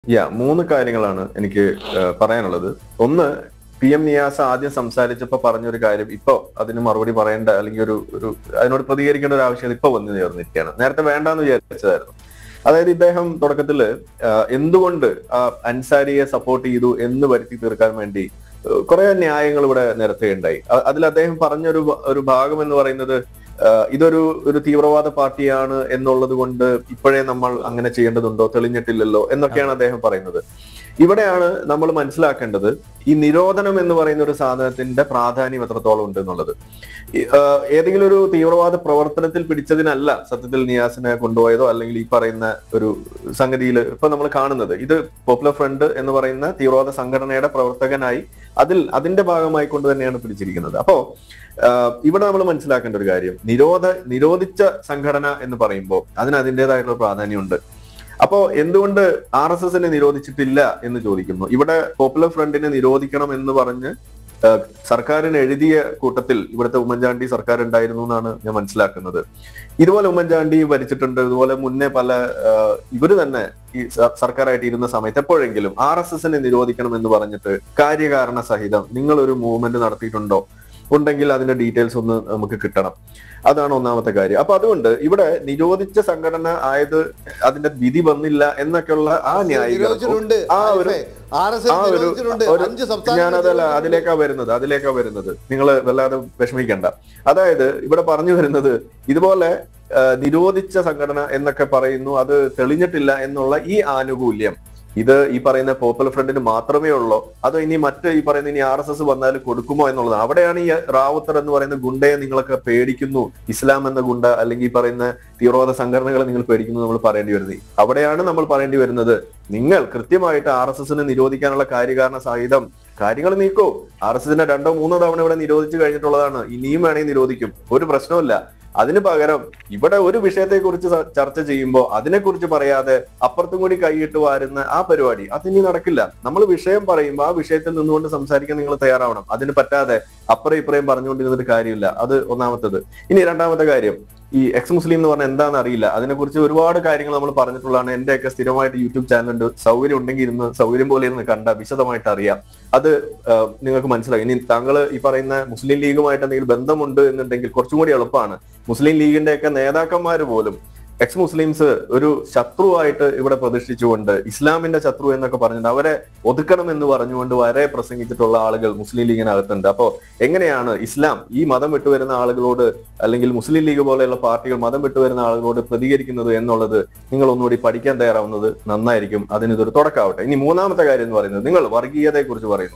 യാ മൂന്ന് കാര്യങ്ങളാണ് എനിക്ക് ഏഹ്, പറയാനുള്ളത് ഒന്ന് പി എം നിയാസ് ആദ്യം സംസാരിച്ചപ്പോ പറഞ്ഞൊരു കാര്യം ഇപ്പോ അതിന് മറുപടി പറയേണ്ട അല്ലെങ്കിൽ ഒരു ഒരു അതിനോട് പ്രതികരിക്കേണ്ട ഒരു ആവശ്യം ഇപ്പൊ വന്നു ചേർന്നിരിക്കുകയാണ് നേരത്തെ വേണ്ടാന്ന് വിചാരിച്ചതായിരുന്നു അതായത് ഇദ്ദേഹം തുടക്കത്തില് ആഹ്, എന്തുകൊണ്ട് ആ അൻസാരിയെ സപ്പോർട്ട് ചെയ്തു എന്ന് വരുത്തി തീർക്കാൻ വേണ്ടി ഏഹ്, കുറെ ന്യായങ്ങൾ ഇവിടെ നിരത്തുകയുണ്ടായി അ- അതിൽ അദ്ദേഹം പറഞ്ഞൊരു ഭ- ഒരു ഭാഗം എന്ന് പറയുന്നത് ആഹ്, ഇതൊരു ഒരു തീവ്രവാദ പാർട്ടിയാണ് എന്നുള്ളത് കൊണ്ട് ഇപ്പോഴേ നമ്മൾ അങ്ങനെ ചെയ്യേണ്ടതുണ്ടോ തെളിഞ്ഞിട്ടില്ലല്ലോ എന്നൊക്കെയാണ് അദ്ദേഹം പറയുന്നത് ഇവിടെയാണ് നമ്മൾ മനസ്സിലാക്കേണ്ടത് ഈ നിരോധനം എന്ന് പറയുന്ന ഒരു സാധനത്തിന്റെ പ്രാധാന്യം എത്രത്തോളം ഉണ്ട് എന്നുള്ളത് ഈ, ആഹ്, ഏതെങ്കിലും ഒരു തീവ്രവാദ പ്രവർത്തനത്തിൽ പിടിച്ചതിനല്ല സത്യത്തിൽ നിയാസിനെ കൊണ്ടുപോയതോ അല്ലെങ്കിൽ ഈ പറയുന്ന ഒരു സംഗതിയിൽ ഇപ്പൊ നമ്മൾ കാണുന്നത് ഇത് പോപ്പുലർ ഫ്രണ്ട് എന്ന് പറയുന്ന തീവ്രവാദ സംഘടനയുടെ പ്രവർത്തകനായി അതിൽ അതിന്റെ ഭാഗമായി കൊണ്ട് തന്നെയാണ് പിടിച്ചിരിക്കുന്നത് അപ്പോ ആഹ്, ഇവിടെ നമ്മൾ മനസ്സിലാക്കേണ്ട ഒരു കാര്യം നിരോധ നിരോധിച്ച സംഘടന എന്ന് പറയുമ്പോൾ അതിന് അതിൻ്റെതായിട്ടുള്ള പ്രാധാന്യമുണ്ട് അപ്പോ എന്തുകൊണ്ട് ആർ എസ് എസിനെ നിരോധിച്ചിട്ടില്ല എന്ന് ചോദിക്കുന്നു ഇവിടെ പോപ്പുലർ ഫ്രണ്ടിനെ നിരോധിക്കണം എന്ന് പറഞ്ഞ് ആഹ്, സർക്കാരിന് എഴുതിയ കൂട്ടത്തിൽ ഇവിടുത്തെ ഉമ്മൻചാണ്ടി സർക്കാർ ഉണ്ടായിരുന്നു എന്നാണ് ഞാൻ മനസ്സിലാക്കുന്നത് ഇതുപോലെ ഉമ്മൻചാണ്ടി ഭരിച്ചിട്ടുണ്ട് ഇതുപോലെ മുന്നേ പല ആഹ്, ഇവര് തന്നെ ഈ സ- സർക്കാരായിട്ട് ഇരുന്ന സമയത്ത് എപ്പോഴെങ്കിലും ആർ എസ് എസിനെ നിരോധിക്കണം എന്ന് പറഞ്ഞിട്ട് കാര്യകാരണ സഹിതം നിങ്ങൾ ഒരു മൂവ്മെന്റ് നടത്തിയിട്ടുണ്ടോ ഉണ്ടെങ്കിൽ അതിന്റെ ഡീറ്റെയിൽസ് ഒന്ന് നമുക്ക് കിട്ടണം അതാണ് ഒന്നാമത്തെ കാര്യം അപ്പൊ അതുകൊണ്ട് ഇവിടെ നിരോധിച്ച സംഘടന ആയത് അതിന്റെ വിധി വന്നില്ല എന്നൊക്കെയുള്ള ആ ന്യായീകരണം നിരോധിച്ചിട്ടുണ്ട് ആ ഒരു ആർ എസ് ആ എസ് ഒരു നിരോധിച്ചിട്ടുണ്ട് ഒരു അഞ്ച് ഞാനതല്ല സംസ്ഥാന അതിലേക്കാ വരുന്നത് അതിലേക്കാ വരുന്നത് നിങ്ങൾ വല്ലാതെ വിഷമിക്കണ്ട അതായത് ഇവിടെ പറഞ്ഞു വരുന്നത് ഇതുപോലെ ആ, നിരോധിച്ച സംഘടന എന്നൊക്കെ പറയുന്നു അത് തെളിഞ്ഞിട്ടില്ല എന്നുള്ള ഈ ആനുകൂല്യം ഇത് ഈ പറയുന്ന പോപ്പുലർ ഫ്രണ്ടിന് മാത്രമേ ഉള്ളൂ അതോ ഇനി മറ്റ് ഈ പറയുന്ന ഇനി ആർ എസ് എസ് വന്നാൽ കൊടുക്കുമോ എന്നുള്ളതാണ് അവിടെയാണ് ഈ റാവുത്തർ എന്ന് പറയുന്ന ഗുണ്ടയെ നിങ്ങളൊക്കെ പേടിക്കുന്നു ഇസ്ലാം എന്ന ഗുണ്ട അല്ലെങ്കിൽ ഈ പറയുന്ന തീവ്രവാദ സംഘടനകളെ നിങ്ങൾ പേടിക്കുന്നു നമ്മൾ പറയേണ്ടി വരുന്നത് അവിടെയാണ് നമ്മൾ പറയേണ്ടി വരുന്നത് നിങ്ങൾ കൃത്യമായിട്ട് ആർ എസ് എസിനെ നിരോധിക്കാനുള്ള കാര്യകാരണ സഹിതം കാര്യങ്ങൾ നീക്കൂ ആർ എസ് എസിനെ രണ്ടോ മൂന്നോ തവണ ഇവിടെ നിരോധിച്ചു കഴിഞ്ഞിട്ടുള്ളതാണ് ഇനിയും വേണമെങ്കിൽ നിരോധിക്കും ഒരു പ്രശ്നവുമില്ല അതിന് പകരം ഇവിടെ ഒരു വിഷയത്തെ കുറിച്ച് ചർച്ച ചെയ്യുമ്പോൾ അതിനെക്കുറിച്ച് പറയാതെ അപ്പുറത്തും കൂടി കൈയിട്ട് വാരുന്ന ആ പരിപാടി അതിനി നടക്കില്ല നമ്മൾ വിഷയം പറയുമ്പോൾ ആ വിഷയത്തിൽ നിന്നുകൊണ്ട് സംസാരിക്കാൻ നിങ്ങൾ തയ്യാറാവണം അതിന് പറ്റാതെ അപ്പുറം ഇപ്പുറയും പറഞ്ഞുകൊണ്ടിരുന്നിട്ട് കാര്യമില്ല അത് ഒന്നാമത്തത് ഇനി രണ്ടാമത്തെ കാര്യം ഈ എക്സ് മുസ്ലിം എന്ന് പറഞ്ഞാൽ എന്താണെന്ന് അറിയില്ല അതിനെക്കുറിച്ച് ഒരുപാട് കാര്യങ്ങൾ നമ്മൾ പറഞ്ഞിട്ടുള്ളതാണ് എന്റെയൊക്കെ സ്ഥിരമായിട്ട് യൂട്യൂബ് ചാനലുണ്ട് സൗകര്യം ഉണ്ടെങ്കിൽ ഇരുന്ന് സൗകര്യം പോലെ ഇരുന്ന് കണ്ട വിശദമായിട്ട് അറിയാം അത് ആ, നിങ്ങൾക്ക് മനസ്സിലായി ഇനി താങ്കൾ ഈ പറയുന്ന മുസ്ലിം ലീഗുമായിട്ട് എന്തെങ്കിലും ബന്ധമുണ്ട് എന്നുണ്ടെങ്കിൽ കുറച്ചും കൂടി എളുപ്പമാണ് മുസ്ലിം ലീഗിന്റെ ഒക്കെ നേതാക്കന്മാർ പോലും എക്സ് മുസ്ലിംസ് ഒരു ശത്രുവായിട്ട് ഇവിടെ പ്രതിഷ്ഠിച്ചുകൊണ്ട് ഇസ്ലാമിന്റെ ശത്രു എന്നൊക്കെ പറഞ്ഞിട്ട് അവരെ ഒതുക്കണം എന്ന് പറഞ്ഞുകൊണ്ട് വരെ പ്രസംഗിച്ചിട്ടുള്ള ആളുകൾ മുസ്ലിം ലീഗിനകത്തുണ്ട് അപ്പോ എങ്ങനെയാണ് ഇസ്ലാം ഈ മതം വിട്ടുവരുന്ന ആളുകളോട് അല്ലെങ്കിൽ മുസ്ലിം ലീഗ് പോലെയുള്ള പാർട്ടികൾ മതം വിട്ടുവരുന്ന ആളുകളോട് പ്രതികരിക്കുന്നത് എന്നുള്ളത് നിങ്ങൾ ഒന്നുകൂടി പഠിക്കാൻ തയ്യാറാവുന്നത് നന്നായിരിക്കും അതിന് ഇതൊരു തുടക്കമാവട്ടെ ഇനി മൂന്നാമത്തെ കാര്യം എന്ന് പറയുന്നത് നിങ്ങൾ വർഗീയതയെ കുറിച്ച് പറയുന്നു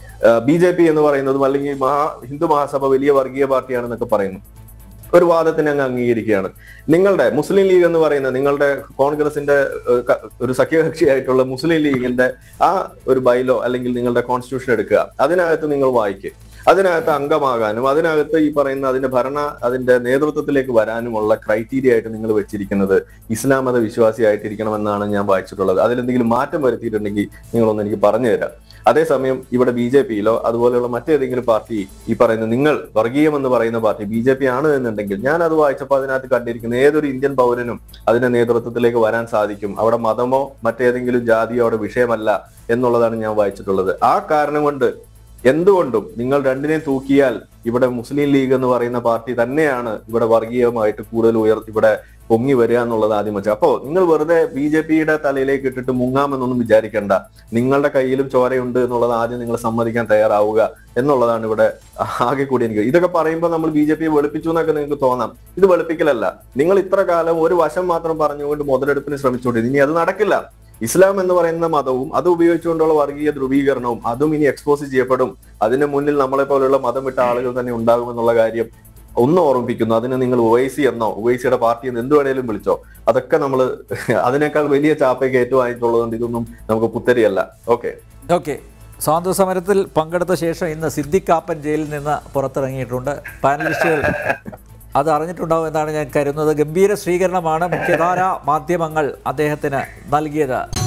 ബി ജെ പി എന്ന് പറയുന്നതും അല്ലെങ്കിൽ മഹാ ഹിന്ദു മഹാസഭ വലിയ വർഗീയ പാർട്ടിയാണെന്നൊക്കെ പറയുന്നു ഒരു വാദത്തിന് അങ്ങ് അംഗീകരിക്കുകയാണ് നിങ്ങളുടെ മുസ്ലിം ലീഗ് എന്ന് പറയുന്ന നിങ്ങളുടെ കോൺഗ്രസിന്റെ ഏഹ്, ക- ഒരു സഖ്യകക്ഷിയായിട്ടുള്ള മുസ്ലിം ലീഗിന്റെ ആ ഒരു ബൈലോ അല്ലെങ്കിൽ നിങ്ങളുടെ കോൺസ്റ്റിറ്റ്യൂഷൻ എടുക്കുക അതിനകത്ത് നിങ്ങൾ വായിക്കുക അതിനകത്ത് അംഗമാകാനും അതിനകത്ത് ഈ പറയുന്ന അതിന്റെ ഭരണ അതിന്റെ നേതൃത്വത്തിലേക്ക് വരാനുമുള്ള ക്രൈറ്റീരിയ ആയിട്ട് നിങ്ങൾ വെച്ചിരിക്കുന്നത് ഇസ്ലാം മത വിശ്വാസിയായിട്ടിരിക്കണമെന്നാണ് ഞാൻ വായിച്ചിട്ടുള്ളത് അതിലെന്തെങ്കിലും മാറ്റം വരുത്തിയിട്ടുണ്ടെങ്കിൽ നിങ്ങളൊന്ന് എനിക്ക് പറഞ്ഞു തരാം അതേസമയം ഇവിടെ ബി ജെ പിയിലോ അതുപോലെയുള്ള മറ്റേതെങ്കിലും പാർട്ടി ഈ പറയുന്ന നിങ്ങൾ വർഗീയം എന്ന് പറയുന്ന പാർട്ടി ബി ജെ പി ആണ് എന്നുണ്ടെങ്കിൽ ഞാൻ അത് വായിച്ചപ്പോൾ അതിനകത്ത് കണ്ടിരിക്കുന്ന ഏതൊരു ഇന്ത്യൻ പൗരനും അതിന്റെ നേതൃത്വത്തിലേക്ക് വരാൻ സാധിക്കും അവിടെ മതമോ മറ്റേതെങ്കിലും ജാതിയോ അവിടെ വിഷയമല്ല എന്നുള്ളതാണ് ഞാൻ വായിച്ചിട്ടുള്ളത് ആ കാരണം കൊണ്ട് എന്തുകൊണ്ടും നിങ്ങൾ രണ്ടിനെയും തൂക്കിയാൽ ഇവിടെ മുസ്ലിം ലീഗ് എന്ന് പറയുന്ന പാർട്ടി തന്നെയാണ് ഇവിടെ വർഗീയമായിട്ട് കൂടുതൽ ഉയർ ഇവിടെ പൊങ്ങി വരിക എന്നുള്ളത് ആദ്യം വെച്ചാൽ അപ്പോ നിങ്ങൾ വെറുതെ ബി ജെ പിയുടെ തലയിലേക്ക് ഇട്ടിട്ട് മുങ്ങാമെന്നൊന്നും വിചാരിക്കേണ്ട നിങ്ങളുടെ കയ്യിലും ചോരയുണ്ട് എന്നുള്ളത് ആദ്യം നിങ്ങൾ സമ്മതിക്കാൻ തയ്യാറാവുക എന്നുള്ളതാണ് ഇവിടെ ആകെ കൂടി എനിക്ക് ഇതൊക്കെ പറയുമ്പോൾ നമ്മൾ ബി ജെ പിയെ വെളുപ്പിച്ചു എന്നൊക്കെ നിങ്ങൾക്ക് തോന്നാം ഇത് വെളുപ്പിക്കലല്ല നിങ്ങൾ ഇത്ര കാലം ഒരു വശം മാത്രം പറഞ്ഞുകൊണ്ട് മുതലെടുപ്പിന് ശ്രമിച്ചുകൊണ്ടിരുന്നു ഇനി അത് നടക്കില്ല ഇസ്ലാം എന്ന് പറയുന്ന മതവും അത് ഉപയോഗിച്ചുകൊണ്ടുള്ള വർഗീയ ധ്രുവീകരണവും അതും ഇനി എക്സ്പോസ് ചെയ്യപ്പെടും അതിന് മുന്നിൽ നമ്മളെ പോലെയുള്ള മതം വിട്ട ആളുകൾ തന്നെ ഉണ്ടാകുമെന്നുള്ള കാര്യം ഒന്ന് ഓർമ്മിപ്പിക്കുന്നു അതിന് നിങ്ങൾ ഒവൈസി എന്നോ ഒവൈസിയുടെ പാർട്ടി എന്ന് എന്ത് വേണേലും വിളിച്ചോ അതൊക്കെ നമ്മൾ അതിനേക്കാൾ വലിയ ചാപ്പയ്ക്ക് ഏറ്റുവാങ്ങിയിട്ടുള്ളതുകൊണ്ട് ഇതൊന്നും നമുക്ക് പുത്തരിയല്ല ഓക്കെ ഓക്കെ സ്വാതന്ത്ര്യ സമരത്തിൽ പങ്കെടുത്ത ശേഷം ഇന്ന് സിദ്ദിഖാപ്പൻ ജയിലിൽ നിന്ന് പുറത്തിറങ്ങിയിട്ടുണ്ട് പാനലിസ്റ്റുകൾ അത് അറിഞ്ഞിട്ടുണ്ടാവും എന്നാണ് ഞാൻ കരുതുന്നത് ഗംഭീര സ്വീകരണമാണ് മുഖ്യധാര മാധ്യമങ്ങൾ അദ്ദേഹത്തിന് നൽകിയത്